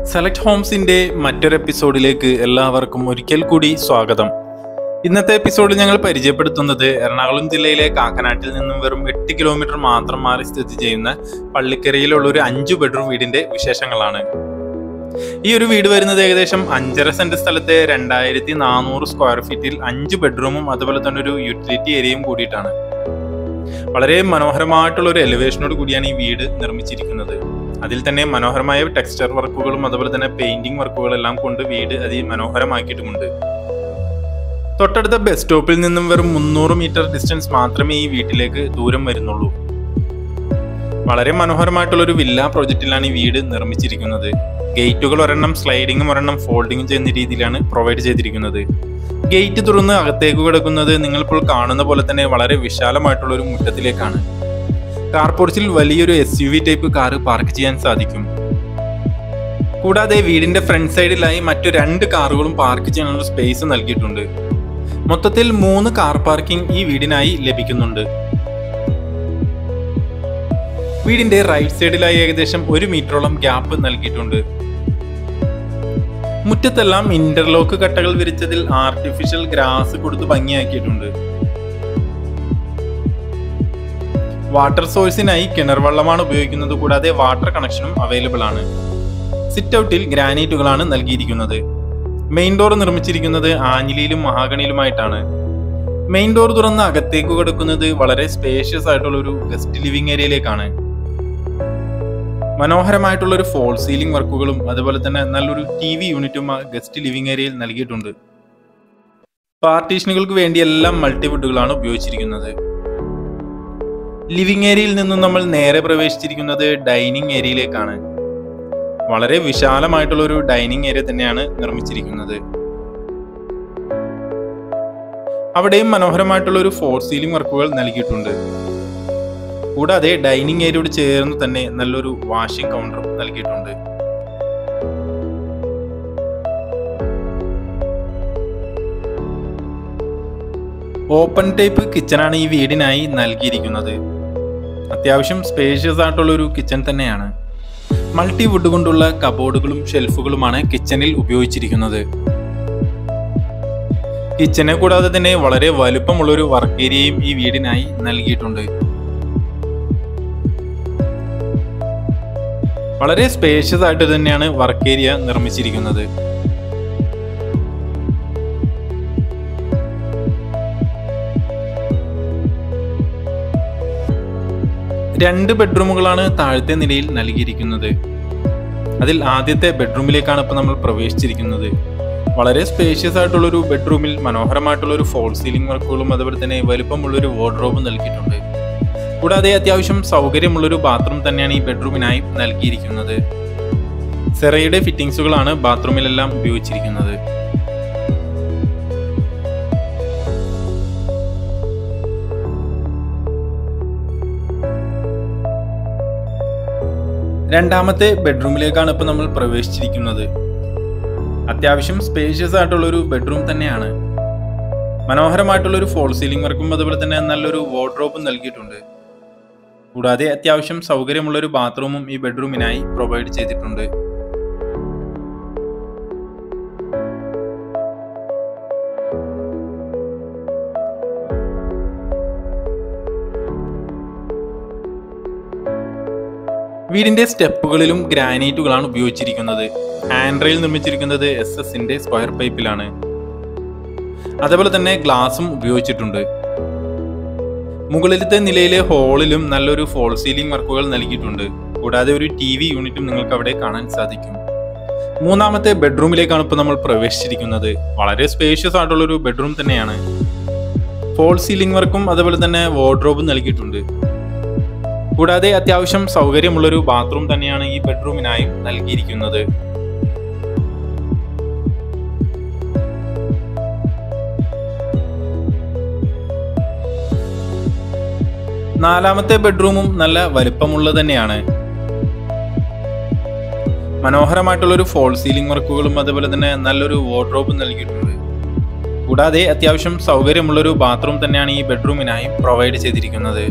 select ഹോംസിന്റെ മറ്റൊരു എപ്പിസോഡിലേക്ക് എല്ലാവർക്കും ഒരിക്കൽ കൂടി സ്വാഗതം ഇന്നത്തെ എപ്പിസോഡിൽ ഞങ്ങൾ പരിചയപ്പെടുത്തുന്നത് എറണാകുളം ജില്ലയിലെ കാക്കനാട്ടിൽ നിന്നും വെറും എട്ട് കിലോമീറ്റർ മാത്രം മാറി സ്ഥിതി ചെയ്യുന്ന പള്ളിക്കരയിലുള്ള ഒരു അഞ്ചു ബെഡ്റൂം വീടിന്റെ വിശേഷങ്ങളാണ് ഈ ഒരു വീട് വരുന്നത് ഏകദേശം അഞ്ചര സെന്റ് സ്ഥലത്തെ രണ്ടായിരത്തി നാനൂറ് സ്ക്വയർ ഫീറ്റിൽ അഞ്ച് ബെഡ്റൂമും അതുപോലെ തന്നെ ഒരു യൂട്ടിലിറ്റി ഏരിയയും കൂടിയിട്ടാണ് വളരെ മനോഹരമായിട്ടുള്ള ഒരു എലിവേഷനോട് കൂടിയാണ് ഈ വീട് നിർമ്മിച്ചിരിക്കുന്നത് അതിൽ തന്നെ മനോഹരമായ ടെക്സ്ചർ വർക്കുകളും അതുപോലെ തന്നെ പെയിന്റിംഗ് വർക്കുകളെല്ലാം കൊണ്ട് വീട് അതിമനോഹരമാക്കിയിട്ടുമുണ്ട് തൊട്ടടുത്ത ബസ് സ്റ്റോപ്പിൽ നിന്നും വെറും മുന്നൂറ് മീറ്റർ ഡിസ്റ്റൻസ് മാത്രമേ ഈ വീട്ടിലേക്ക് ദൂരം വരുന്നുള്ളൂ വളരെ മനോഹരമായിട്ടുള്ള ഒരു വില്ല പ്രോജക്റ്റിലാണ് ഈ വീട് നിർമ്മിച്ചിരിക്കുന്നത് ഗേറ്റുകൾ ഒരെണ്ണം സ്ലൈഡിങ്ങും ഒരെണ്ണം ഫോൾഡിങ്ങും ചെയ്യുന്ന രീതിയിലാണ് പ്രൊവൈഡ് ചെയ്തിരിക്കുന്നത് ഗേറ്റ് തുറന്ന് അകത്തേക്ക് കിടക്കുന്നത് നിങ്ങളിപ്പോൾ കാണുന്ന പോലെ തന്നെ വളരെ വിശാലമായിട്ടുള്ള ഒരു മുറ്റത്തിലേക്കാണ് കാർപോർച്ചിൽ വലിയൊരു S U V type car park ചെയ്യാൻ സാധിക്കും കൂടാതെ വീടിന്റെ ഫ്രണ്ട് സൈഡിലായി മറ്റു രണ്ട് കാറുകളും പാർക്ക് ചെയ്യാനുള്ള സ്പേസ് നൽകിയിട്ടുണ്ട് മൊത്തത്തിൽ മൂന്ന് കാർ പാർക്കിംഗ് ഈ വീടിനായി ലഭിക്കുന്നുണ്ട് വീടിന്റെ റൈറ്റ് സൈഡിലായി ഏകദേശം ഒരു മീറ്ററോളം ഗ്യാപ്പ് നൽകിയിട്ടുണ്ട് മുറ്റത്തെല്ലാം ഇന്റർലോക്ക് കട്ടകൾ വിരിച്ചതിൽ ആർട്ടിഫിഷ്യൽ ഗ്രാസ് കൊടുത്ത് ഭംഗിയാക്കിയിട്ടുണ്ട് വാട്ടർ സോഴ്സിനായി കിണർ വെള്ളമാണ് ഉപയോഗിക്കുന്നത് കൂടാതെ വാട്ടർ കണക്ഷനും അവൈലബിൾ ആണ് സിറ്റ് ഔട്ടിൽ ഗ്രാനൈറ്റുകളാണ് നൽകിയിരിക്കുന്നത് മെയിൻ ഡോർ നിർമ്മിച്ചിരിക്കുന്നത് ആഞ്ഞിലിയിലും മഹാഗണിയിലുമായിട്ടാണ് മെയിൻ ഡോർ തുറന്ന് അകത്തേക്ക് കിടക്കുന്നത് വളരെ സ്പേഷ്യസ് ആയിട്ടുള്ള ഒരു ഗസ്റ്റ് ലിവിംഗ് ഏരിയയിലേക്കാണ് മനോഹരമായിട്ടുള്ള ഒരു ഫോൾ സീലിംഗ് വർക്കുകളും അതുപോലെ തന്നെ നല്ലൊരു ടി വി യൂണിറ്റും ആ ഗസ്റ്റ് ലിവിംഗ് ഏരിയയിൽ നൽകിയിട്ടുണ്ട് പാർട്ടീഷനുകൾക്ക് വേണ്ടി എല്ലാം മൾട്ടിവുഡുകളാണ് ഉപയോഗിച്ചിരിക്കുന്നത് ലിവിംഗ് ഏരിയയിൽ നിന്നും നമ്മൾ നേരെ പ്രവേശിച്ചിരിക്കുന്നത് ഡൈനിങ് ഏരിയയിലേക്കാണ് വളരെ വിശാലമായിട്ടുള്ള ഒരു ഡൈനിങ് ഏരിയ തന്നെയാണ് നിർമ്മിച്ചിരിക്കുന്നത് അവിടെയും മനോഹരമായിട്ടുള്ള ഒരു ഫോർ സീലിംഗ് വർക്കുകൾ നൽകിയിട്ടുണ്ട് കൂടാതെ ഡൈനിങ് ഏരിയയോട് ചേർന്ന് തന്നെ നല്ലൊരു വാഷിംഗ് കൗണ്ടറും നൽകിയിട്ടുണ്ട് ഓപ്പൺ ടൈപ്പ് കിച്ചണാണ് ഈ വീടിനായി നൽകിയിരിക്കുന്നത് അത്യാവശ്യം സ്പേഷ്യസ് ആയിട്ടുള്ള ഒരു കിച്ചൺ തന്നെയാണ് മൾട്ടി വുഡ് കൊണ്ടുള്ള കബോർഡുകളും ഷെൽഫുകളുമാണ് കിച്ചണിൽ ഉപയോഗിച്ചിരിക്കുന്നത് കിച്ചനെ കൂടാതെ തന്നെ വളരെ വലുപ്പമുള്ള ഒരു വർക്ക് ഏരിയയും ഈ വീടിനായി നൽകിയിട്ടുണ്ട് വളരെ സ്പേഷ്യസ് ആയിട്ട് തന്നെയാണ് വർക്ക് ഏരിയ നിർമ്മിച്ചിരിക്കുന്നത് രണ്ട് ബെഡ്റൂമുകളാണ് താഴത്തെ നിലയിൽ നൽകിയിരിക്കുന്നത് അതിൽ ആദ്യത്തെ ബെഡ്റൂമിലേക്കാണ് ഇപ്പോൾ നമ്മൾ പ്രവേശിച്ചിരിക്കുന്നത് വളരെ സ്പേഷ്യസ് ആയിട്ടുള്ള ഒരു ബെഡ്റൂമിൽ മനോഹരമായിട്ടുള്ള ഒരു ഫോൾ സീലിംഗ് വർക്കുകളും അതുപോലെ തന്നെ വലുപ്പമുള്ള ഒരു വാർഡ്രോബും നൽകിയിട്ടുണ്ട് കൂടാതെ അത്യാവശ്യം സൗകര്യമുള്ളൊരു ബാത്റൂം തന്നെയാണ് ഈ ബെഡ്റൂമിനായി നൽകിയിരിക്കുന്നത് സെറയുടെ ഫിറ്റിംഗ്സുകളാണ് ബാത്റൂമിലെല്ലാം ഉപയോഗിച്ചിരിക്കുന്നത് രണ്ടാമത്തെ ബെഡ്റൂമിലേക്കാണ് ഇപ്പോൾ നമ്മൾ പ്രവേശിച്ചിരിക്കുന്നത് അത്യാവശ്യം സ്പേഷ്യസ് ആയിട്ടുള്ള ഒരു ബെഡ്റൂം തന്നെയാണ് മനോഹരമായിട്ടുള്ള ഒരു ഫോൾ സീലിംഗ് വർക്കും അതുപോലെ തന്നെ നല്ലൊരു വാർഡ്രോബും നൽകിയിട്ടുണ്ട് കൂടാതെ അത്യാവശ്യം സൗകര്യമുള്ള ഒരു ബാത്റൂമും ഈ ബെഡ്റൂമിനായി പ്രൊവൈഡ് ചെയ്തിട്ടുണ്ട് വീടിന്റെ സ്റ്റെപ്പുകളിലും ഗ്രാനൈറ്റുകളാണ് ഉപയോഗിച്ചിരിക്കുന്നത് ഹാൻഡ് റെയിൽ നിർമ്മിച്ചിരിക്കുന്നത് എസ് എസിന്റെ സ്ക്വയർ പൈപ്പിലാണ് അതേപോലെ തന്നെ ഗ്ലാസും ഉപയോഗിച്ചിട്ടുണ്ട് മുകളിലത്തെ നിലയിലെ ഹോളിലും നല്ലൊരു ഫോൾ സീലിംഗ് വർക്കുകൾ നൽകിയിട്ടുണ്ട് കൂടാതെ ഒരു ടി വി യൂണിറ്റും നിങ്ങൾക്ക് അവിടെ കാണാൻ സാധിക്കും മൂന്നാമത്തെ ബെഡ്റൂമിലേക്കാണ് ഇപ്പോൾ നമ്മൾ പ്രവേശിച്ചിരിക്കുന്നത് വളരെ സ്പേഷ്യസ് ആയിട്ടുള്ള ഒരു ബെഡ്റൂം തന്നെയാണ് ഫോൾ സീലിംഗ് വർക്കും അതുപോലെ തന്നെ വാർഡ്രോബും നൽകിയിട്ടുണ്ട് കൂടാതെ അത്യാവശ്യം സൗകര്യമുള്ളൊരു ബാത്റൂം തന്നെയാണ് ഈ ബെഡ്റൂമിനായും നൽകിയിരിക്കുന്നത് നാലാമത്തെ ബെഡ്റൂമും നല്ല വലുപ്പമുള്ളത് തന്നെയാണ് മനോഹരമായിട്ടുള്ള ഒരു ഫോൾ സീലിംഗ് വർക്കുകളും അതുപോലെ തന്നെ നല്ലൊരു വാർഡ്രോബും നൽകിയിട്ടുണ്ട് കൂടാതെ അത്യാവശ്യം സൗകര്യമുള്ളൊരു ബാത്റൂം തന്നെയാണ് ഈ ബെഡ്റൂമിനായി പ്രൊവൈഡ് ചെയ്തിരിക്കുന്നത്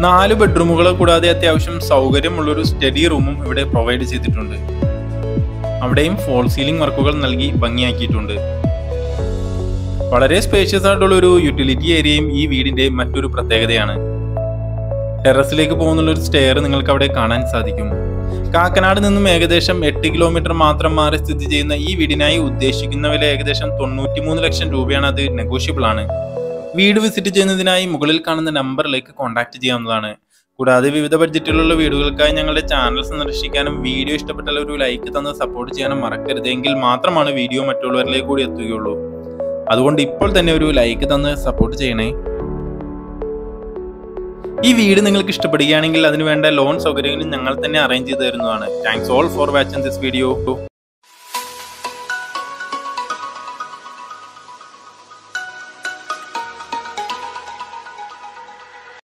നാല് ബെഡ്റൂമുകൾ കൂടാതെ അത്യാവശ്യം സൗകര്യമുള്ളൊരു സ്റ്റഡി റൂമും ഇവിടെ പ്രൊവൈഡ് ചെയ്തിട്ടുണ്ട് അവിടെയും ഫോൾ സീലിംഗ് വർക്കുകൾ നൽകി ഭംഗിയാക്കിയിട്ടുണ്ട് വളരെ സ്പേഷ്യസ് ആയിട്ടുള്ള ഒരു യൂട്ടിലിറ്റി ഏരിയയും ഈ വീടിന്റെ മറ്റൊരു പ്രത്യേകതയാണ് ടെറസിലേക്ക് പോകുന്ന ഒരു സ്റ്റെയർ നിങ്ങൾക്ക് അവിടെ കാണാൻ സാധിക്കും കാക്കനാട് നിന്നും ഏകദേശം എട്ട് കിലോമീറ്റർ മാത്രം മാറി സ്ഥിതി ചെയ്യുന്ന ഈ വീടിനായി ഉദ്ദേശിക്കുന്ന വില ഏകദേശം തൊണ്ണൂറ്റിമൂന്ന് ലക്ഷം രൂപയാണ് അത് നെഗോഷ്യബിൾ ആണ് വീട് വിസിറ്റ് ചെയ്യുന്നതിനായി മുകളിൽ കാണുന്ന നമ്പറിലേക്ക് കോൺടാക്ട് ചെയ്യാവുന്നതാണ് കൂടാതെ വിവിധ ബഡ്ജറ്റിലുള്ള വീടുകൾക്കായി ഞങ്ങളുടെ ചാനൽ സന്ദർശിക്കാനും വീഡിയോ ഇഷ്ടപ്പെട്ടാൽ ഒരു ലൈക്ക് തന്ന് സപ്പോർട്ട് ചെയ്യാനും മറക്കരുത് എങ്കിൽ മാത്രമാണ് വീഡിയോ മറ്റുള്ളവരിലേക്ക് കൂടി എത്തുകയുള്ളൂ അതുകൊണ്ട് ഇപ്പോൾ തന്നെ ഒരു ലൈക്ക് തന്ന് സപ്പോർട്ട് ചെയ്യണേ ഈ വീട് നിങ്ങൾക്ക് ഇഷ്ടപ്പെടുകയാണെങ്കിൽ അതിന് വേണ്ട ലോൺ സൗകര്യങ്ങളും ഞങ്ങൾ തന്നെ അറേഞ്ച് ചെയ്ത് തരുന്നതാണ് thanks all for watching this video